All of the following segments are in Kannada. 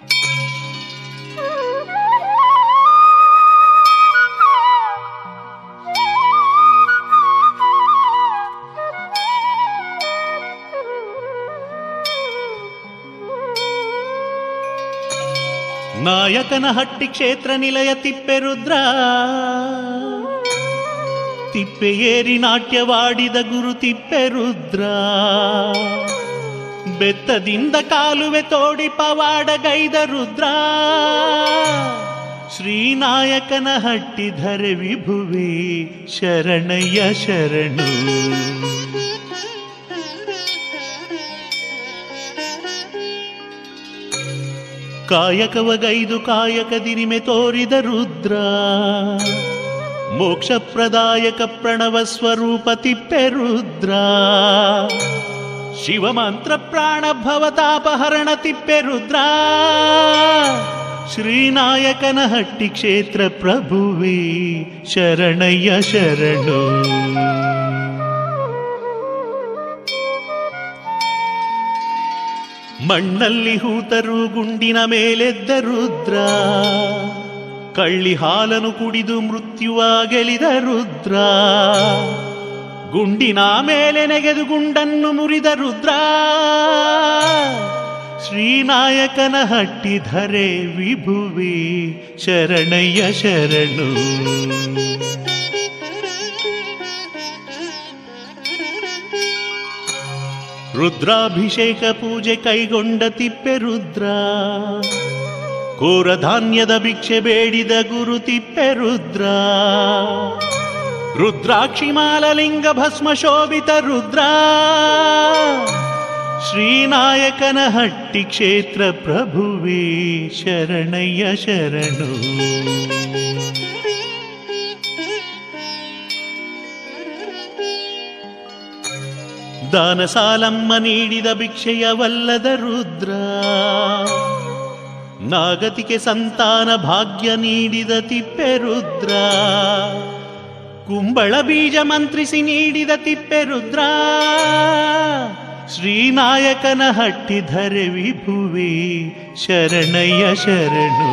ನಾಯಕನಹಟ್ಟಿ ಕ್ಷೇತ್ರ ನಿಲಯ ತಿಪ್ಪೆರುದ್ರ ತಿಪ್ಪೆಯೇರಿ ನಾಟ್ಯವಾಡಿದ ಗುರು ತಿಪ್ಪೆರುದ್ರ ಬೆತ್ತದಿಂದ ಕಾಲುವೆ ತೋಡಿ ಪವಾಡಗೈದ ರುದ್ರ ಶ್ರೀನಾಯಕನ ಹಟ್ಟಿಧರೆ ವಿಭುವೆ ಶರಣಯ್ಯ ಶರಣು ಕಾಯಕವಗೈದು ಕಾಯಕದಿರಿಮೆ ತೋರಿದ ರುದ್ರ ಮೋಕ್ಷಪ್ರದಾಯಕ ಪ್ರಣವ ಸ್ವರೂಪ ತಿಪ್ಪೆ ರುದ್ರ ಶಿವಮಂತ್ರ ಪ್ರಾಣ ಭವತಾಪಹರಣ ತಿಪ್ಪೆ ರುದ್ರ ಶ್ರೀನಾಯಕನ ಹಟ್ಟಿ ಕ್ಷೇತ್ರ ಪ್ರಭುವೇ ಶರಣಯ್ಯ ಶರಣು ಮಣ್ಣಲ್ಲಿ ಹೂತರು ಗುಂಡಿನ ಮೇಲೆದ್ದ ರುದ್ರ ಕಳ್ಳಿ ಹಾಲನು ಕುಡಿದು ಮೃತ್ಯುವ ಗೆಲಿದ ರುದ್ರ ಗುಂಡಿನ ಮೇಲೆ ನೆಗೆದು ಗುಂಡನ್ನು ಮುರಿದ ರುದ್ರ ಶ್ರೀನಾಯಕನ ಹಟ್ಟಿಧರೆ ವಿಭುವಿ ಶರಣಯ್ಯ ಶರಣು ರುದ್ರಾಭಿಷೇಕ ಪೂಜೆ ಕೈಗೊಂಡ ತಿಪ್ಪೆ ರುದ್ರ ಕೋರ ಧಾನ್ಯದ ಭಿಕ್ಷೆ ಬೇಡಿದ ಗುರು ತಿಪ್ಪೆ ರುದ್ರ ರುದ್ರಾಕ್ಷಿ ಮಾಲಲಿಂಗ ಭಸ್ಮ ಶೋಭಿತ ರುದ್ರ ಶ್ರೀನಾಯಕನ ಹಟ್ಟಿ ಕ್ಷೇತ್ರ ಪ್ರಭುವೇ ಶರಣಯ್ಯ ಶರಣು ದಾನ ಸಾಲಮ್ಮ ನೀಡಿದ ಭಿಕ್ಷೆಯವಲ್ಲದ ರುದ್ರ ನಾಗತಿಗೆ ಸಂತಾನ ಭಾಗ್ಯ ನೀಡಿದ ತಿಪ್ಪೆ ರುದ್ರ ಕುಂಬಳ ಬೀಜ ಮಂತ್ರಿಸಿ ನೀಡಿದ ತಿಪ್ಪೆ ರುದ್ರ ಶ್ರೀನಾಯಕನ ಹಟ್ಟಿಧರೆ ವಿಭುವೆ ಶರಣಯ್ಯ ಶರಣು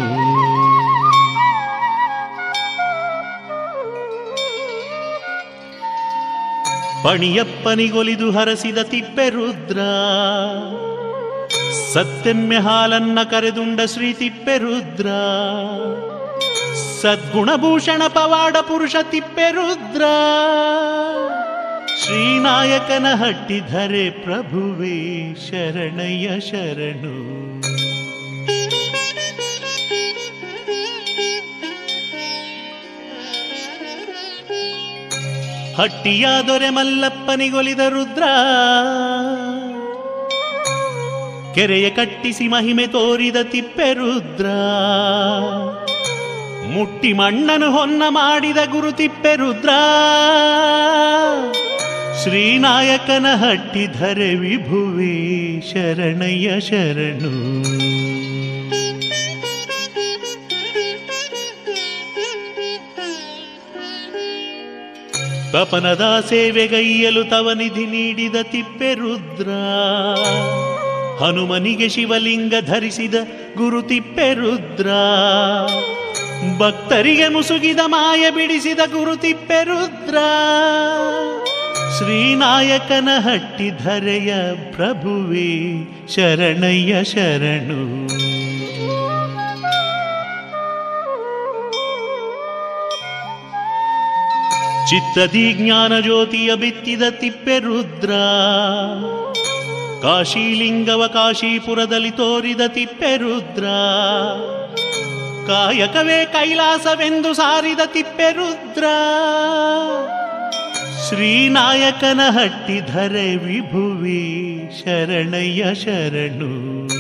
ಪಣಿಯಪ್ಪನಿಗೊಲಿದು ಹರಸಿದ ತಿಪ್ಪೆ ರುದ್ರ ಸತ್ತೆಮ್ಮೆ ಹಾಲನ್ನ ಕರೆದುಂಡ ಶ್ರೀ ತಿಪ್ಪೆ ರುದ್ರ ಸದ್ಗುಣಭೂಷಣ ಪವಾಡ ಪುರುಷ ತಿಪ್ಪೆ ರುದ್ರ ಶ್ರೀನಾಯಕನ ಹಟ್ಟಿಧರೆ ಪ್ರಭುವೇ ಶರಣಯ್ಯ ಶರಣು ಹಟ್ಟಿಯ ದೊರೆ ಮಲ್ಲಪ್ಪನಿಗೊಲಿದ ರುದ್ರ ಕೆರೆಯ ಕಟ್ಟಿಸಿ ಮಹಿಮೆ ತೋರಿದ ತಿಪ್ಪೆ ರುದ್ರ ಮುಟ್ಟಿ ಮಣ್ಣನು ಹೊನ್ನ ಮಾಡಿದ ಗುರು ತಿಪ್ಪೆ ರುದ್ರ ಶ್ರೀನಾಯಕನ ಹಟ್ಟಿಧರೆ ವಿಭುವೆ ಶರಣಯ್ಯ ಶರಣು ತಪನದ ಸೇವೆಗೈಯಲು ತವನಿಧಿ ನೀಡಿದ ತಿಪ್ಪೆ ರುದ್ರ ಹನುಮನಿಗೆ ಶಿವಲಿಂಗ ಧರಿಸಿದ ಗುರು ತಿಪ್ಪೆ ರುದ್ರ ಭಕ್ತರಿಗೆ ಮುಸುಗಿದ ಮಾಯ ಬಿಡಿಸಿದ ಗುರು ತಿಪ್ಪೆ ರುದ್ರ ಶ್ರೀನಾಯಕನ ಹಟ್ಟಿಧರೆಯ ಪ್ರಭುವೇ ಶರಣಯ್ಯ ಶರಣು ಚಿತ್ತದಿ ಜ್ಞಾನ ಜ್ಯೋತಿಯ ಬಿತ್ತಿದ ತಿಪ್ಪೆ ರುದ್ರ ಕಾಶಿಲಿಂಗವ ಕಾಶೀಪುರದಲ್ಲಿ ತೋರಿದ ತಿಪ್ಪೆ ರುದ್ರ ಕಾಯಕವೇ ಕೈಲಾಸವೆಂದು ಸಾರಿದ ತಿಪ್ಪೆ ರುದ್ರ ಶ್ರೀನಾಯಕನ ಹಟ್ಟಿಧರೆ ವಿಭುವಿ ಶರಣಯ್ಯ ಶರಣು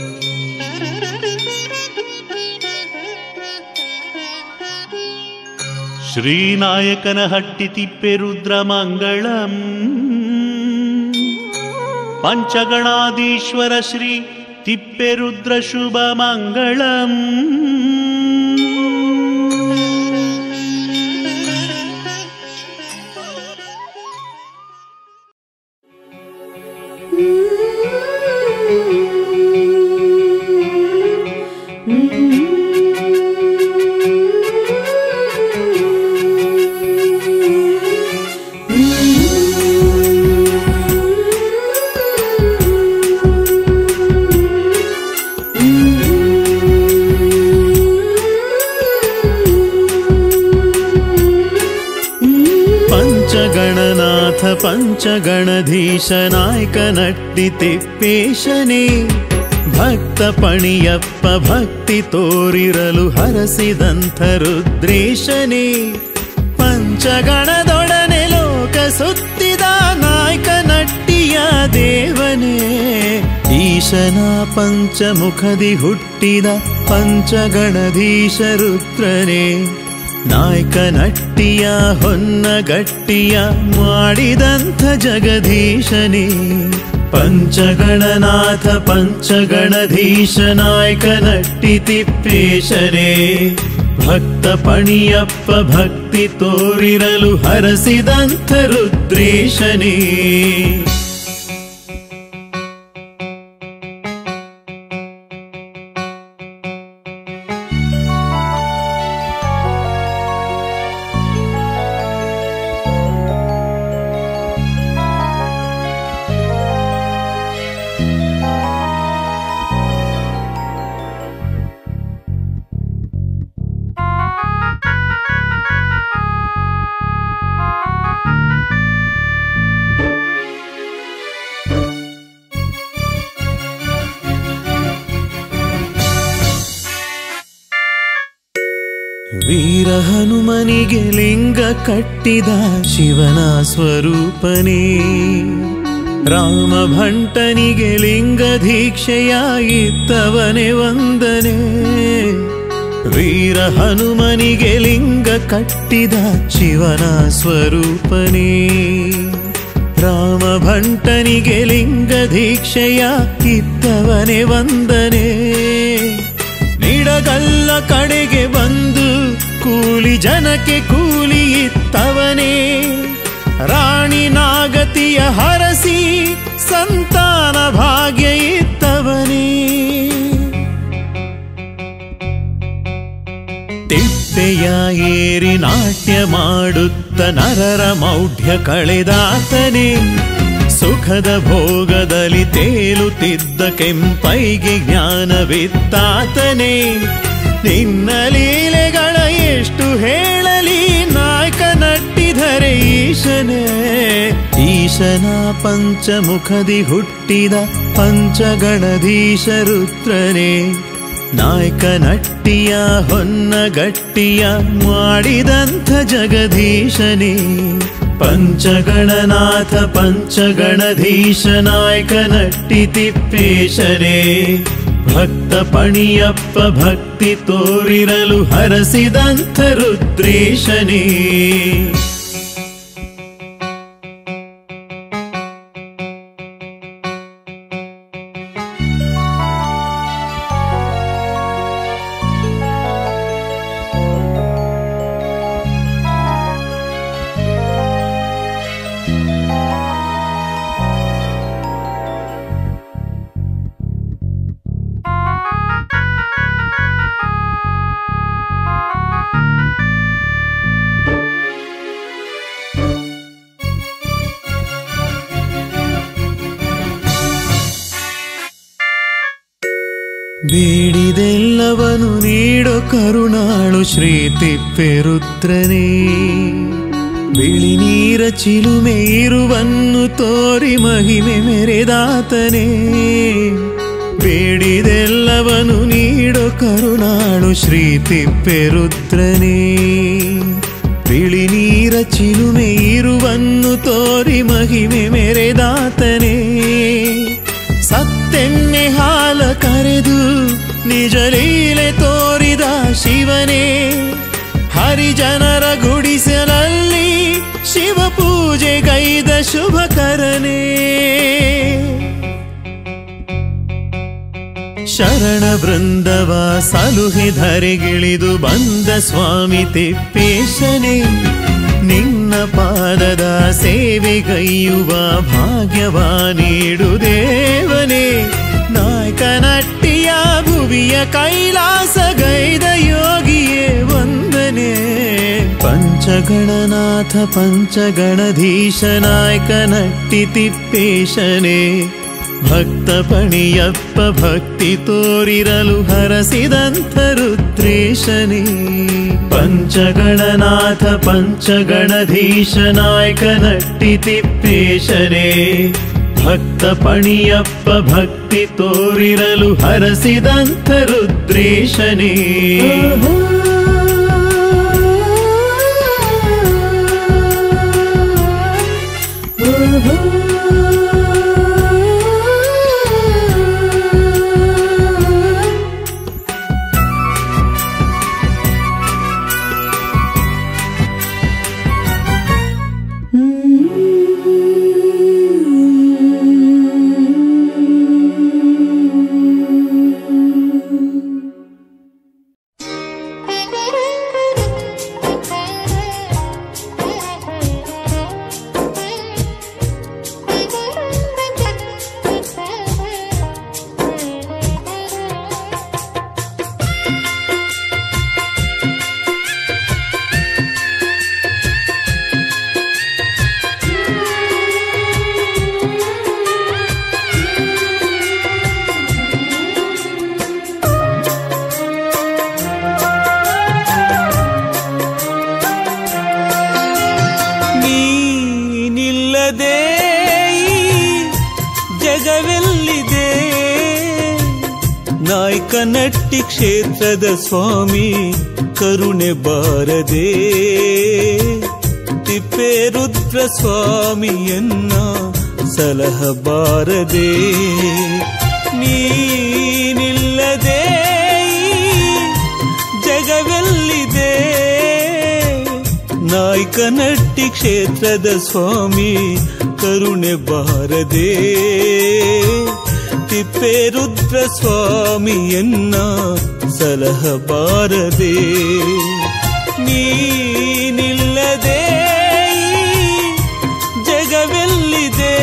ಶ್ರೀನಾಯಕನ ಹಟ್ಟಿ ತಿಪ್ಪೆ ರುದ್ರ ಮಂಗಳಂ ಪಂಚಗಣಾಧೀಶ್ವರ ಶ್ರೀ ತಿಪ್ಪೆ ರುದ್ರ ಶುಭ ಮಂಗಳಂ ಪಂಚಗಣನಾಥ ಪಂಚಗಣಧೀಶ ನಾಯಕ ನಟ್ಟಿ ತಿಪ್ಪೇಶನೇ ಭಕ್ತ ಪಣಿಯಪ್ಪ ಭಕ್ತಿ ತೋರಿರಲು ಹರಸಿದಂಥ ರುದ್ರೇಶನೇ ಪಂಚಗಣದೊಡನೆ ಲೋಕ ಸುತ್ತಿದ ನಾಯಕ ನಟ್ಟಿಯ ದೇವನೇ ಈಶನ ಪಂಚಮುಖದಿ ಹುಟ್ಟಿದ ಪಂಚಗಣಧೀಶ ರುದ್ರನೇ ನಾಯಕ ನಟ್ಟಿಯ ಹೊನ್ನ ಗಟ್ಟಿಯ ಮಾಡಿದಂಥ ಜಗದೀಶನೇ ಪಂಚಗಣನಾಥ ಪಂಚಗಣಧೀಶ ನಾಯಕ ನಟ್ಟಿ ತಿಪ್ಪೇಶನೇ ಭಕ್ತ ಪಣಿಯಪ್ಪ ಭಕ್ತಿ ತೋರಿರಲು ಹರಸಿದಂಥ ರುದ್ರೇಶನೇ ವೀರ ಹನುಮನಿಗೆ ಲಿಂಗ ಕಟ್ಟಿದ ಶಿವನ ಸ್ವರೂಪನೇ ರಾಮ ಭಂಟನಿಗೆ ಲಿಂಗ ದೀಕ್ಷೆಯಾಗಿತ್ತವನೇ ವಂದನೆ ವೀರ ಹನುಮನಿಗೆ ಲಿಂಗ ಕಟ್ಟಿದ ಶಿವನ ಸ್ವರೂಪನೇ ರಾಮ ಭಂಟನಿಗೆ ಲಿಂಗ ದೀಕ್ಷೆಯ ಇತ್ತವನೇ ವಂದನೆ ನಿಡಗಲ್ಲ ಕಡೆಗೆ ಬಂದು ಕೂಲಿ ಜನಕ್ಕೆ ಕೂಲಿ ಇತ್ತವನೇ ರಾಣಿ ನಾಗತಿಯ ಹರಸಿ ಸಂತಾನ ಭಾಗ್ಯ ಇತ್ತವನೇ ತಿಪ್ಪೆಯ ಏರಿ ನಾಟ್ಯ ಮಾಡುತ್ತ ನರರ ಮೌಢ್ಯ ಕಳೆದಾತನೇ ಸುಖದ ಭೋಗದಲ್ಲಿ ತೇಲುತ್ತಿದ್ದ ಕೆಂಪೈಗೆ ಜ್ಞಾನವಿತ್ತಾತನೇ ನಿನ್ನ ಲೀಲೆಗಳ ಎಷ್ಟು ಹೇಳಲಿ ನಾಯಕ ನಟ್ಟಿದರೆ ಈಶನೇ ಈಶನ ಪಂಚಮುಖದಿ ಹುಟ್ಟಿದ ಪಂಚಗಣಧೀಶ ರುದ್ರನೇ ನಾಯಕ ನಟ್ಟಿಯ ಹೊನ್ನ ಗಟ್ಟಿಯ ಮಾಡಿದಂಥ ಜಗದೀಶನೇ ಪಂಚಗಣನಾಥ ಪಂಚಗಣಧೀಶ ನಾಯಕ ನಟ್ಟಿ ತಿಪ್ಪೇಶನೇ ಭಕ್ತ ಪಣಿಯಪ್ಪ ಭಕ್ತಿ ತೋರಿರಲು ಹರಸಿದಂಥ ರುದ್ರೇಶನೇ ಬೇಡಿದೆಲ್ಲವನು ನೀಡೋ ಕರುಣಾಳು ಶ್ರೀ ತಿಪ್ಪೆರುದ್ರನೇ ಬಿಳಿ ನೀರ ಚಿಲುಮೆ ಇರುವನ್ನು ತೋರಿ ಮಹಿಮೆ ಮೆರೆದಾತನೇ ಬೇಡಿದೆಲ್ಲವನು ನೀಡೋ ಕರುಣಾಳು ಶ್ರೀ ತಿಪ್ಪೆರುದ್ರನೇ ಬಿಳಿ ನೀರ ಚಿಲುಮೆ ಇರುವನ್ನು ತೋರಿ ಮಹಿಮೆ ಮೆರೆದಾತನೇ ಸತ್ತೆನ್ನೆ ಹಾಲ ಕರೆದು ನಿಜ ಲೀಲೆ ತೋರಿದ ಶಿವನೇ ಹರಿಜನರ ಗುಡಿಸಲಲ್ಲಿ ಶಿವ ಪೂಜೆಗೈದ ಶುಭಕರನೇ ಶರಣ ಬೃಂದವ ಸಲುಹೆ ಧರೆಗಿಳಿದು ಬಂದ ಸ್ವಾಮಿ ತಿಪ್ಪೇಶನೇ ನಿನ್ನ ಪಾದದ ಸೇವೆಗೈಯುವ ಭಾಗ್ಯವ ನೀಡು ದೇವನೇ ನಾಯಕ ನಟ್ಟಿಯ ಭುವಿಯ ಕೈಲಾಸ ಗೈದ ಯೋಗಿಯೇ ವಂದನೆ ಪಂಚಗಣನಾಥ ಪಂಚಗಣಧೀಶ ನಾಯಕ ನಟ್ಟಿ ತಿಪ್ಪೇಶನೇ ಭಕ್ತ ಪಣಿಯಪ್ಪ ಭಕ್ತಿ ತೋರಿರಲು ಹರಸಿದಂಥ ರುದ್ರೇಶನೇ ಪಂಚಗಣನಾಥ ಪಂಚಗಣಧೀಶ ನಾಯಕ ನಟ್ಟಿ ತಿಪ್ಪೇಶನೇ ಭಕ್ತ ಪಣಿಯಪ್ಪ ಭಕ್ತಿ ತೋರಿರಲು ಹರಸಿದಂಥ ರುದ್ರೇಶನೇ ನೀನಿಲ್ಲದೆ ಈ ಜಗವೆಲ್ಲಿದೆ ನಾಯ್ಕನಟ್ಟಿ ಕ್ಷೇತ್ರದ ಸ್ವಾಮಿ ಕರುಣೆ ಬಾರದೆ ತಿಪ್ಪೇರುದ್ರ ಸ್ವಾಮಿಯನ್ನ ಸಲಹಬಾರದೆ ನೀನಿಲ್ಲದೆ ಈ ಜಗವೆಲ್ಲಿದೆ ನಾಯ್ಕನಟ್ಟಿ ಕ್ಷೇತ್ರದ ಸ್ವಾಮಿ ಕರುಣೆ ಬಾರದೆ ತಿಪ್ಪೇರುದ್ರ ಸ್ವಾಮಿಯನ್ನ ಸಲಹಬಾರದೆ ನೀನಿಲ್ಲದೆ ಈ ಜಗವೆಲ್ಲಿದೆ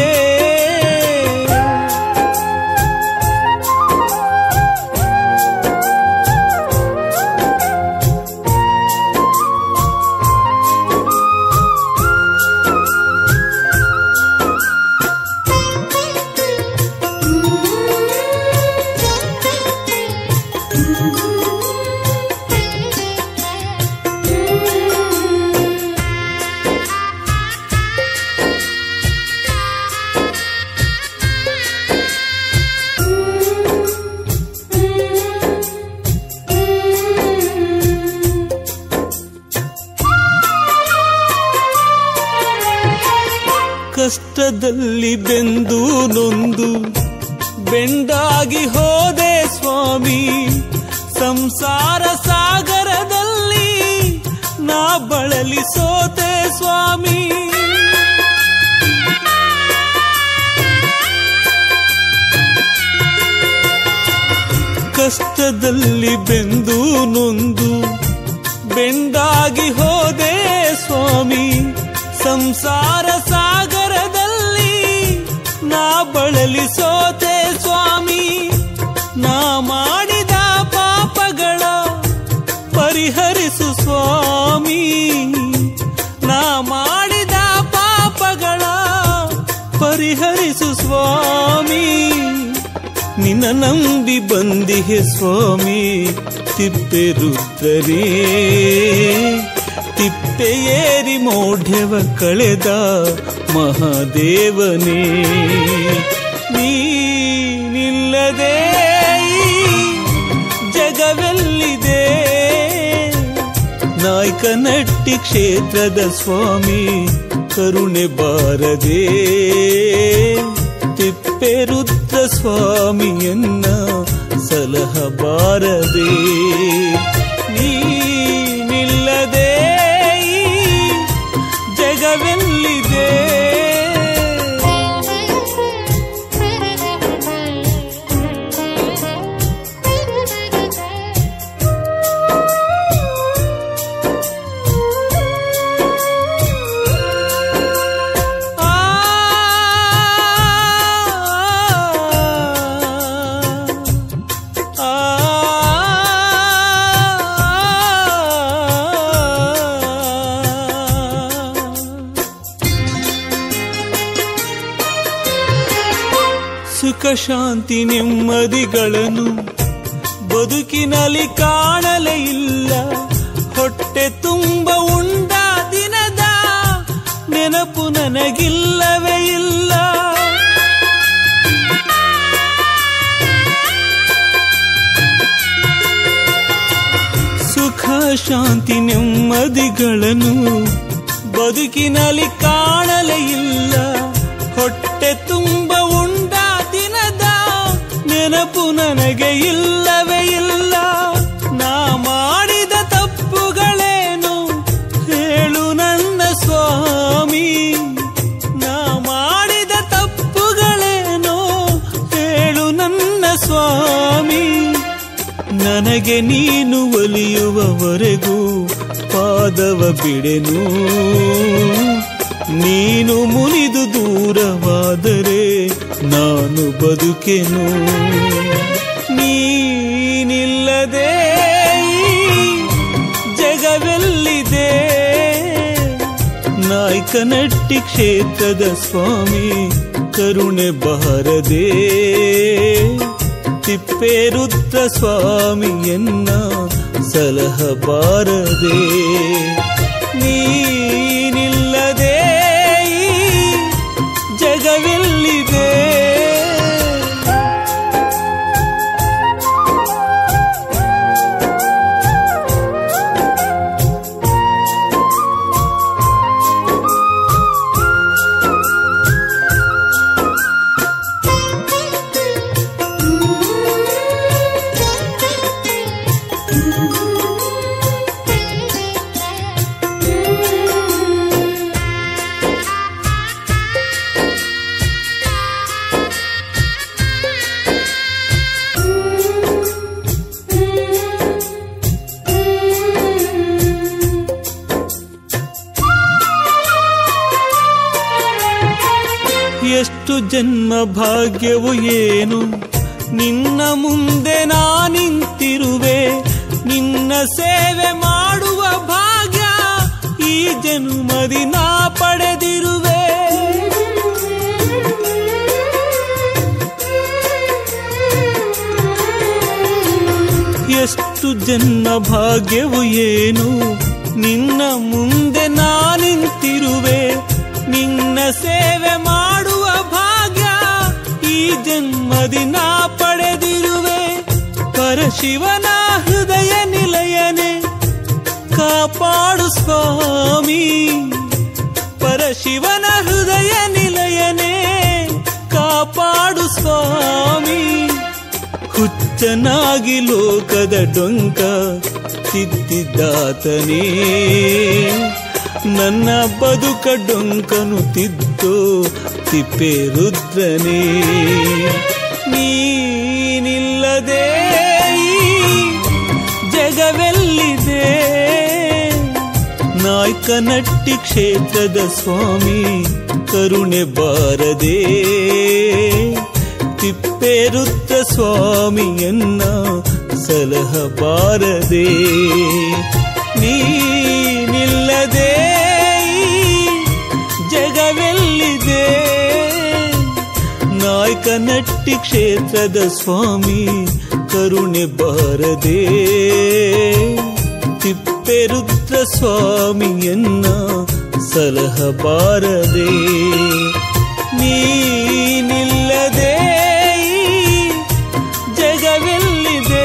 ಕಷ್ಟದಲ್ಲಿ ಬೆಂದು ನೊಂದು ಬೆಂಡಾಗಿ ಹೋದೆ ಸ್ವಾಮಿ ಸಂಸಾರ ಸಾಗರದಲ್ಲಿ ನಾ ಬಳಲಿ ಸೋತೆ ಸ್ವಾಮಿ ಕಷ್ಟದಲ್ಲಿ ಬೆಂದು ನೊಂದು ಬೆಂಡಾಗಿ ಹೋದೆ ಸ್ವಾಮಿ ಸಂಸಾರ ಸಾಗರದಲ್ಲಿ ನಾ ಬಳಲಿ ಸೋತೆ ಸ್ವಾಮಿ ನಾ ಮಾಡಿದ ಪಾಪಗಳ ಪರಿಹರಿಸು ಸ್ವಾಮಿ ನಾ ಮಾಡಿದ ಪಾಪಗಳ ಪರಿಹರಿಸು ಸ್ವಾಮಿ ನಿನ್ನ ನಂಬಿ ಬಂದಿಹೆ ಸ್ವಾಮಿ ತಿಪ್ಪೆರುದ್ರರೇ ತಿಪ್ಪೆಯೇರಿ ಮೌಢ್ಯವ ಕಳೆದ ಮಹಾದೇವನೇ ನೀನಿಲ್ಲದೆ ಈ ಜಗವೆಲ್ಲಿದೆ ನಾಯ್ಕನಟ್ಟಿ ಕ್ಷೇತ್ರದ ಸ್ವಾಮಿ ಕರುಣೆ ಬಾರದೆ ತಿಪ್ಪೆರುದ್ರ ಸ್ವಾಮಿಯನ್ನ ಸಲಹಬಾರದೆ ನೀನಿಲ್ಲದೆ ಈ ಜಗವೆಲ್ಲಿದೆ ಆ ಆ ಶಾಂತಿ ನೆಮ್ಮದಿಗಳನ್ನು ಬದುಕಿನಲ್ಲಿ ಕಾಣಲೇ ಇಲ್ಲ ಹೊಟ್ಟೆ ತುಂಬ ಉಂಡ ದಿನದ ನೆನಪು ನನಗಿಲ್ಲವೇ ಇಲ್ಲ ಸುಖ ಶಾಂತಿ ನೆಮ್ಮದಿಗಳನ್ನು ಬದುಕಿನಲ್ಲಿ ಕಾಣಲೇ ಇಲ್ಲ ಹೊಟ್ಟೆ ತುಂಬ ಉಂಡ ದಿನದ ನೆನಪು ನನಗೆ ಇಲ್ಲವೇ ಇಲ್ಲ ನಾ ಮಾಡಿದ ತಪ್ಪುಗಳೇನು ಹೇಳು ನನ್ನ ಸ್ವಾಮಿ ನಾ ಮಾಡಿದ ತಪ್ಪುಗಳೇನೋ ಹೇಳು ನನ್ನ ಸ್ವಾಮಿ ನನಗೆ ನೀನು ಒಲಿಯುವವರೆಗೂ ಪಾದವ ಬಿಡೆನು ನೀನು ಮುನಿದು ದೂರವಾದರೆ ನಾನು ಬದುಕೆನು ನೀನಿಲ್ಲದೆ ಈ ಜಗವೆಲ್ಲಿದೆ ನಾಯ್ಕನಟ್ಟಿ ಕ್ಷೇತ್ರದ ಸ್ವಾಮಿ ಕರುಣೆ ಬಾರದೆ ತಿಪ್ಪೇರುದ್ರ ಸ್ವಾಮಿಯನ್ನ ಸಲಹಬಾರದೆ ನೀನಿಲ್ಲದೆ ಈ ಜಗವೆಲ್ಲಿದೆ ಎಷ್ಟು ಜನ್ಮ ಭಾಗ್ಯವು ಏನು ನಿನ್ನ ಮುಂದೆ ನಾ ನಿಂತಿರುವೆ ನಿನ್ನ ಸೇವೆ ಮಾಡುವ ಭಾಗ್ಯ ಈ ಜನ್ಮದಿ ನಾ ಪಡೆದಿರುವೆ ಎಷ್ಟು ಜನ್ಮ ಭಾಗ್ಯವು ಏನು ನಿನ್ನ ಮುಂದೆ ನಾ ನಿಂತಿರುವೆ ನಿನ್ನ ಸೇವೆ ಮಾಡುವ ಭಾಗ್ಯ ಈ ಜನ್ಮದಿ ನಾ ಪಡೆದಿರುವೆ ಪರಶಿವನ ಹೃದಯ ನಿಲಯನೆ ಕಾಪಾಡು ಸ್ವಾಮಿ ಪರಶಿವನ ಹೃದಯ ನಿಲಯನೆ ಕಾಪಾಡು ಸ್ವಾಮಿ ಹುಚ್ಚನಾಗಿ ಲೋಕದ ಡೊಂಕ ತಿದ್ದಿದ್ದಾತನೇ ನನ್ನ ಬದುಕ ಡೊಂಕನು ತಿದ್ದೋ ತಿಪ್ಪೆ ರುದ್ರನೇ ನೀನಿಲ್ಲದೆ ಈ ಜಗವೆಲ್ಲಿದೆ ನಾಯ್ಕನಟ್ಟಿ ಕ್ಷೇತ್ರದ ಸ್ವಾಮಿ ಕರುಣೆ ಬಾರದೆ ತಿಪ್ಪೇರುತ್ತ ಸ್ವಾಮಿಯನ್ನ ಸಲಹಬಾರದೆ ನೀನಿಲ್ಲದೆ ಈ ಜಗವೆಲ್ಲಿದೆ ನಾಯ್ಕನಟ್ಟಿ ಕ್ಷೇತ್ರದ ಸ್ವಾಮಿ ಕರುಣೆ ಬಾರದೆ ತಿಪ್ಪೆರುದ್ರ ಸ್ವಾಮಿಯನ್ನ ಸಲಹಬಾರದೆ ನೀನಿಲ್ಲದೆ ಈ ಜಗವೆಲ್ಲಿದೆ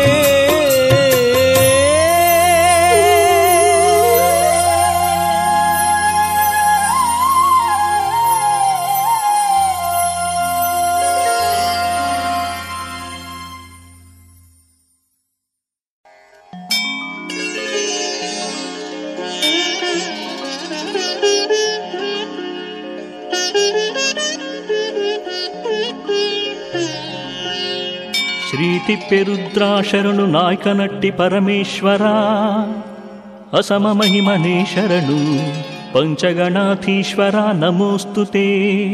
ಶ್ರೀ ತಿಪ್ಪೆರುದ್ರ ಶರಣು ನಾಯ್ಕನಟ್ಟಿ ಪರಮೇಶ್ವರ ಅಸಮ ಮಹಿಮನೇ ಶರಣು ಪಂಚಗಣಾಧೀಶ್ವರ ನಮೋಸ್ತುತೆ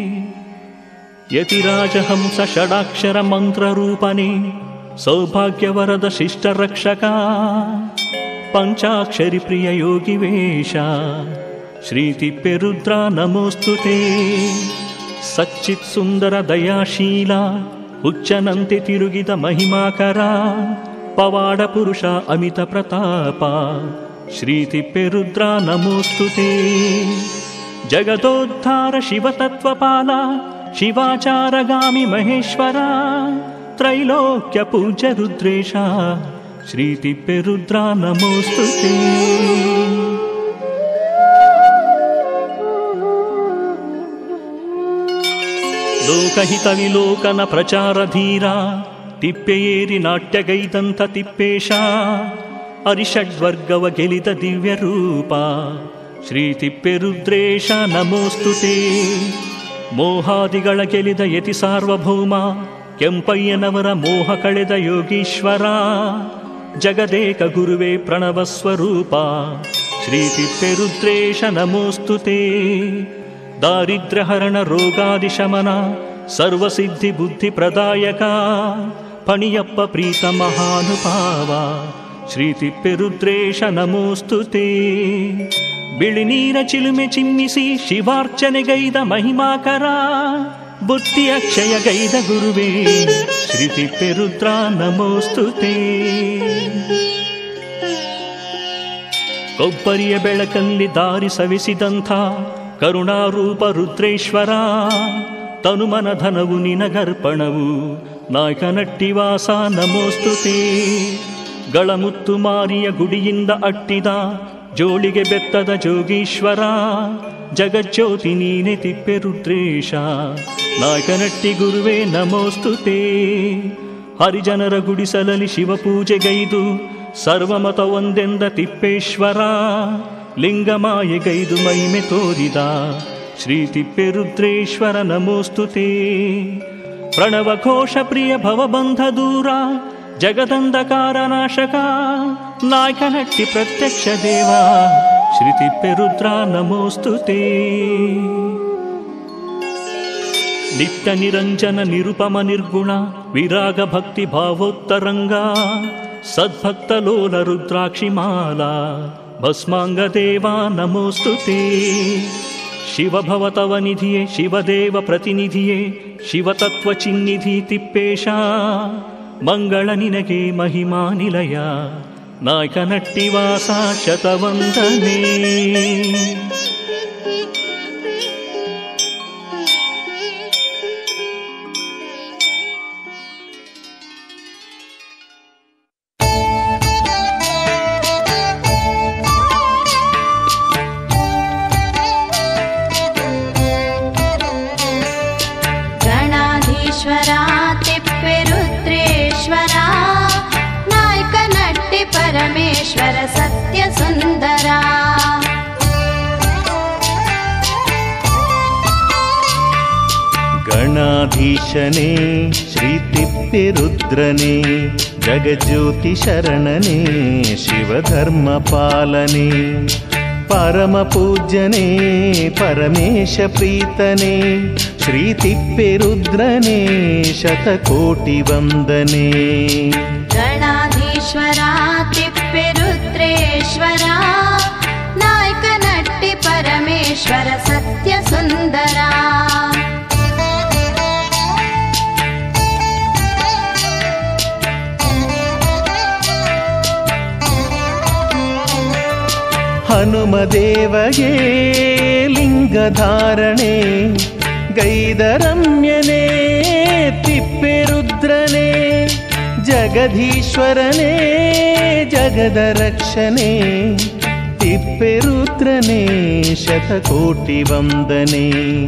ಯತಿರಾಜಹಂಸ ಷಡಾಕ್ಷರ ಮಂತ್ರರೂಪನೆ ಸೌಭಾಗ್ಯವರದ ಶಿಷ್ಟರಕ್ಷಕ ಪಂಚಾಕ್ಷರಿ ಪ್ರಿಯ ಯೋಗಿ ವೇಷ ಶ್ರೀ ತಿಪ್ಪೆರುದ್ರ ನಮೋಸ್ತುತೆ ಸಚ್ಚಿತ್ ಸುಂದರ ದಯಾಶೀಲ ಹುಚ್ಚನಂತೆ ತಿರುಗಿದ ಮಹಿಮಾಕರ ಪವಾಡ ಪುರುಷ ಅಮಿತ ಪ್ರತಾಪ ಶ್ರೀ ತಿಪ್ಪೆರುದ್ರ ನಮೋಸ್ತುತೆ ಜಗದೋದ್ಧಾರ ಶಿವತತ್ವಪಾಲ ಶಿವಾಚಾರಗಾಮಿ ಮಹೇಶ್ವರ ತ್ರೈಲೋಕ್ಯ ಪೂಜ್ಯ ರುದ್ರೇಶ ಶ್ರೀ ತಿಪ್ಪೆರುದ್ರ ನಮೋಸ್ತುತೆ ಲೋಕಹಿತ ವಿಲೋಕನ ಪ್ರಚಾರ ಧೀರ ತಿಪ್ಪೆಯೇರಿ ನಾಟ್ಯಗೈದಂಥ ತಿಪ್ಪೇಶ ಅರಿಷಡ್ವರ್ಗವ ಗೆಲಿದ ದಿವ್ಯ ರೂಪ ಶ್ರೀ ತಿಪ್ಪೆರುದ್ರೇಶ ನಮೋಸ್ತುತೆ ಮೋಹಾದಿಗಳ ಗೆಲಿದ ಯತಿ ಸಾರ್ವಭೌಮ ಕೆಂಪಯ್ಯನವರ ಮೋಹ ಕಳೆದ ಯೋಗೀಶ್ವರ ಜಗದೇಕ ಗುರುವೇ ಪ್ರಣವ ಸ್ವರೂಪ ಶ್ರೀ ತಿಪ್ಪೆರುದ್ರೇಶ ನಮೋಸ್ತುತೆ ದಾರಿದ್ರ್ಯಹರಣ ರೋಗಾದಿ ಶಮನ ಸರ್ವಸಿದ್ಧಿ ಬುದ್ಧಿ ಪ್ರದಾಯಕ ಪಣಿಯಪ್ಪ ಪ್ರೀತ ಮಹಾನುಭಾವ ಶ್ರೀ ತಿಪ್ಪೆರುದ್ರೇಶ ನಮೋಸ್ತುತೆ ಬಿಳಿ ನೀರ ಚಿಲುಮೆ ಚಿಮ್ಮಿಸಿ ಶಿವಾರ್ಚನೆಗೈದ ಮಹಿಮಾಕರ ಬುದ್ಧಿ ಅಕ್ಷಯಗೈದ ಗುರುವೇ ಶ್ರೀ ತಿಪ್ಪೆರುದ್ರ ನಮೋಸ್ತುತೆ ಕೊಬ್ಬರಿಯ ಬೆಳಕಲ್ಲಿ ದಾರಿ ಸವಿಸಿದಂಥ ಕರುಣಾರೂಪ ರುದ್ರೇಶ್ವರ ತನುಮನ ಧನವು ನಿನಗರ್ಪಣವು ನಾಯಕನಟ್ಟಿವಾಸ ನಮೋಸ್ತುತೆ ಗಳಮುತ್ತು ಮಾರಿಯ ಗುಡಿಯಿಂದ ಅಟ್ಟಿದ ಜೋಳಿಗೆ ಬೆತ್ತದ ಜೋಗೀಶ್ವರ ಜಗಜ್ಯೋತಿ ನೀನೆ ತಿಪ್ಪೆ ರುದ್ರೇಶ ನಾಯಕನಟ್ಟಿ ಗುರುವೇ ನಮೋಸ್ತುತೆ ಹರಿಜನರ ಗುಡಿಸಲಲಿ ಶಿವಪೂಜೆಗೈದು ಸರ್ವಮತ ಒಂದೆಂದ ತಿಪ್ಪೇಶ್ವರ ಲಿಂಗಮಾಯೆಗೈದು ಮಹಿಮೆ ತೋರಿದ ಶ್ರೀ ತಿಪ್ಪೆರುದ್ರೇಶ್ವರ ನಮೋಸ್ತುತೆ ಪ್ರಣವ ಘೋಷ ಪ್ರಿಯ ಭವಬಂಧ ದೂರ ಜಗದಂಧಕಾರ ನಾಶಕ ನಾಯಕನಟ್ಟಿ ಪ್ರತ್ಯಕ್ಷ ದೇವ ಶ್ರೀ ತಿಪ್ಪೆರುದ್ರ ನಮೋಸ್ತುತೆ ನಿತ್ಯ ನಿರಂಜನ ನಿರುಪಮ ನಿರ್ಗುಣ ವಿರಾಗ ಭಕ್ತಿ ಭಾವೋತ್ತರಂಗ ಸದ್ಭಕ್ತ ಲೋಲ ರುದ್ರಾಕ್ಷಿ ಮಾಲಾ ಭಸ್ಮಾಂಗ ದೇವ ನಮೋಸ್ತುತೆ ಶಿವಭವತವ ನಿಧಿಯೇ ಶಿವದೇವ ಪ್ರತಿನಿಧಿಯೇ ಶಿವತತ್ವ ಚಿನ್ನಿಧಿ ತಿಪ್ಪೇಶ ಮಂಗಳ ನಿನಗೆ ಮಹಿಮಾ ನಿಲಯ ನಾಯಕನಟ್ಟಿವಾಸ ಶತವಂದನೆ ಗಣಾಧೀಶ್ವರ ತಿಪ್ಪೆರುದ್ರೇಶ್ವರ ನಾಯಕನಟ್ಟಿ ಪರಮೇಶ್ವರ ಸತ್ಯ ಸುಂದರ ಗಣಾಧೀಶನೇ ಶ್ರೀ ತಿಪ್ಪೆರುದ್ರನೇ ಜಗಜ್ಯೋತಿ ಶರಣನೇ ಶಿವಧರ್ಮ ಪಾಲನೆ ಪರಮ ಪೂಜ್ಯನೇ ಪರಮೇಶ ಪ್ರೀತನೇ ಶ್ರೀ ತಿಪ್ಪೆರುದ್ರನೇ ಶತಕೋಟಿ ವಂದನೆ ಗಣಾಧೀಶ್ವರ ತಿಪ್ಪೆರುದ್ರೇಶ್ವರ ನಾಯಕನಟ್ಟಿ ಪರಮೇಶ್ವರ ಸತ್ಯ ಸುಂದರ ಹನುಮದೇವಗೆ ಲಿಂಗಧಾರಣೆ ಗೈದರಮ್ಯನೇ ತಿಪ್ಪೆರುದ್ರನೇ ಜಗಧೀಶ್ವರನೇ ಜಗದ ರಕ್ಷಣೆ ತಿಪ್ಪೆರುದ್ರನೇ ಶತಕೋಟಿ ವಂದನೆ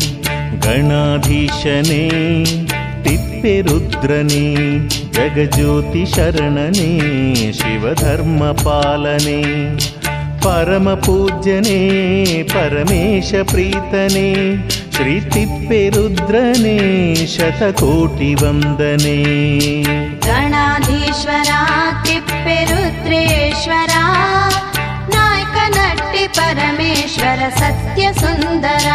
ಗಣಾಧೀಶನೇ ತಿಪ್ಪೆರುದ್ರನೇ ಜಗಜ್ಯೋತಿ ಶರಣನೇ ಶಿವಧರ್ಮ ಪಾಲನೆ ಪರಮ ಪೂಜ್ಯನೇ ಪರಮೇಶ ಪ್ರೀತನೇ ಶ್ರೀ ತಿಪ್ಪೆರುದ್ರನೇ ಶತಕೋಟಿ ವಂದನೆ ಗಣಾಧೀಶ್ವರ ತಿಪ್ಪೆರುದ್ರೇಶ್ವರ ನಾಯಕನಟ್ಟಿ ಪರಮೇಶ್ವರ ಸತ್ಯ ಸುಂದರ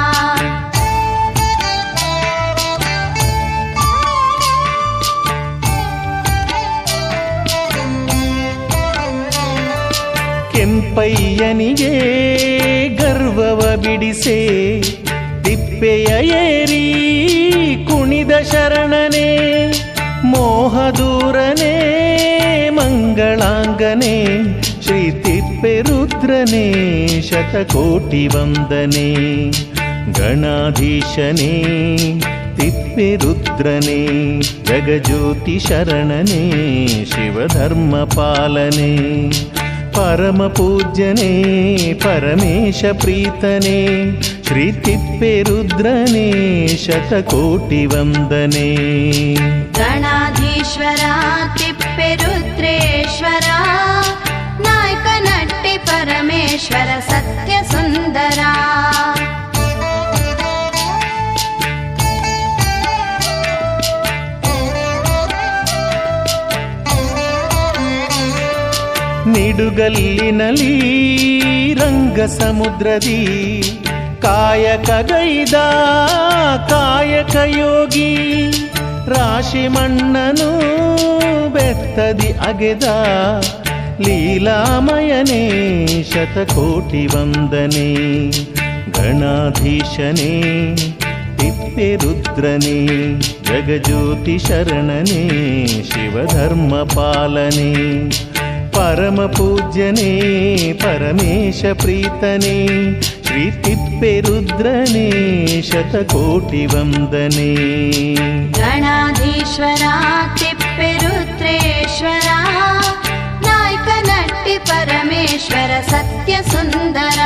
ಕೆಂಪಯ್ಯನಿಗೆ ಗರ್ವವ ಬಿಡಿಸೆ ತಿಪ್ಪೆಯ ಏರಿ ಕುಣಿದಾಡುತ್ತ ಮುನಿದ ಶರಣನೇ ಮೋಹದೂರನೇ ಮಂಗಳಾಂಗನೇ ಶ್ರೀ ತಿಪ್ಪೆರುದ್ರನೇ ಶತಕೋಟಿ ವಂದನೆ ಗಣಾಧೀಶನೇ ತಿಪ್ಪೆರುದ್ರನೇ ಜಗಜ್ಯೋತಿ ಶರಣನೇ ಶಿವಧರ್ಮ ಪಾಲನೆ ಪರಮ ಪೂಜ್ಯನೇ ಪರಮೇಶ ಪ್ರೀತನೇ ಶ್ರೀ ತಿಪ್ಪೆರುದ್ರನೇ ಶತಕೋಟಿ ವಂದನೆ ಗಣಾಧೀಶ್ವರ ತಿಪ್ಪೆರುದ್ರೇಶ್ವರ ನಾಯಕ ನಟ್ಟಿ ಪರಮೇಶ್ವರ ಸತ್ಯ ಸುಂದರ ನಿಡುಗಲ್ಲಿನಲಿ ರಂಗ ಸಮುದ್ರದಿ ಕಾಯಕಗೈದ ಕಾಯಕ ಯೋಗಿ ರಾಶಿ ಮಣ್ಣನು ಬೆತ್ತದಿ ಅಗೆದ ಲೀಲಾಮಯನೇ ಶತಕೋಟಿ ವಂದನೆ ಗಣಾಧೀಶನೇ ತಿಪ್ಪೆರುದ್ರನೇ ಜಗಜ್ಯೋತಿ ಶರಣನೇ ಶಿವಧರ್ಮ ಪಾಲನೆ ಪರಮ ಪೂಜ್ಯನೇ ಪರಮೇಶ ಪ್ರೀತನೇ ಶ್ರೀ ತಿಪ್ಪೆರುದ್ರನೇ ಶತಕೋಟಿ ವಂದನೆ ಗಣಾಧೀಶ್ವರ ತಿಪ್ಪೆರುದ್ರೇಶ್ವರ ನಾಯಕ ನಟ್ಟಿ ಪರಮೇಶ್ವರ ಸತ್ಯ ಸುಂದರ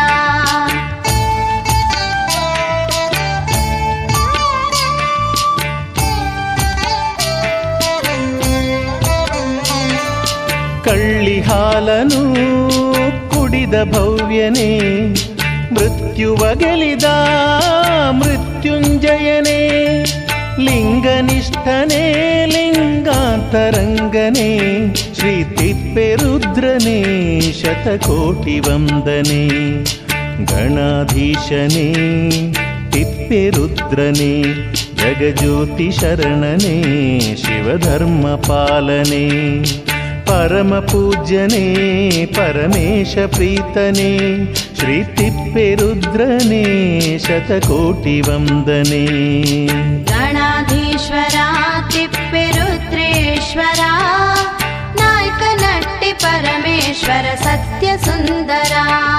ಕಳ್ಳಿ ಹಾಲನು ಕುಡಿದ ಭವ್ಯನೇ ಮೃತ್ಯುವ ಗೆಲಿದ ಮೃತ್ಯುಂಜಯನೇ ಲಿಂಗನಿಷ್ಠನೇ ಲಿಂಗಾಂತರಂಗನೇ ಶ್ರೀ ತಿಪ್ಪೆರುದ್ರನೇ ಶತಕೋಟಿ ವಂದನೆ ಗಣಾಧೀಶನೇ ತಿಪ್ಪೆರುದ್ರನೇ ಜಗಜ್ಯೋತಿ ಶರಣನೇ ಶಿವಧರ್ಮ ಪಾಲನೆ ಪರಮ ಪೂಜ್ಯನೇ ಪರಮೇಶ ಪ್ರೀತನೇ ಶ್ರೀ ತಿಪ್ಪೆರುದ್ರನೇ ಶತಕೋಟಿ ವಂದನೆ ಗಣಾಧೀಶ್ವರ ತಿಪ್ಪೆರುದ್ರೇಶ್ವರ ನಾಯಕ ನಟ್ಟಿ ಪರಮೇಶ್ವರ ಸತ್ಯ ಸುಂದರ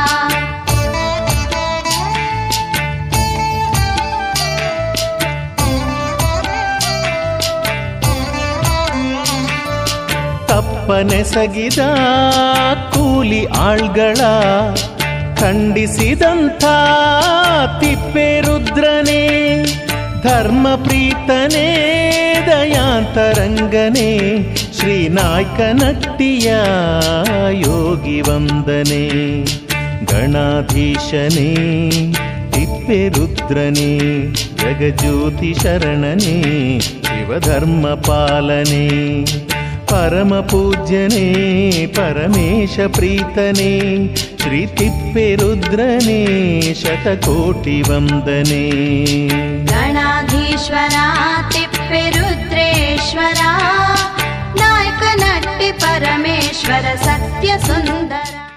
ತಪ್ಪನೆಸಗಿದ ಕೂಲಿ ಆಳ್ಗಳ ಖಂಡಿಸಿದಂಥ ತಿಪ್ಪೆರುದ್ರನೇ ಧರ್ಮ ಪ್ರೀತನೇ ದಯಾಂತರಂಗನೇ ಶ್ರೀನಾಯ್ಕ ನಟ್ಟಿಯ ಯೋಗಿ ವಂದನೆ ಗಣಾಧೀಶನೇ ತಿಪ್ಪೆರುದ್ರನೇ ಜಗಜ್ಯೋತಿ ಶರಣನೇ ಶಿವಧರ್ಮ ಪಾಲನೆ ಪರಮ ಪೂಜ್ಯನೇ ಪರಮೇಶ ಪ್ರೀತನೇ ಶ್ರೀ ತಿಪ್ಪೆರುದ್ರನೇ ಶತಕೋಟಿ ವಂದನೆ ಗಣಾಧೀಶ್ವರ ತಿಪ್ಪೆರುದ್ರೇಶ್ವರ ನಾಯಕ ನಟ್ಟಿ ಪರಮೇಶ್ವರ ಸತ್ಯ ಸುಂದರ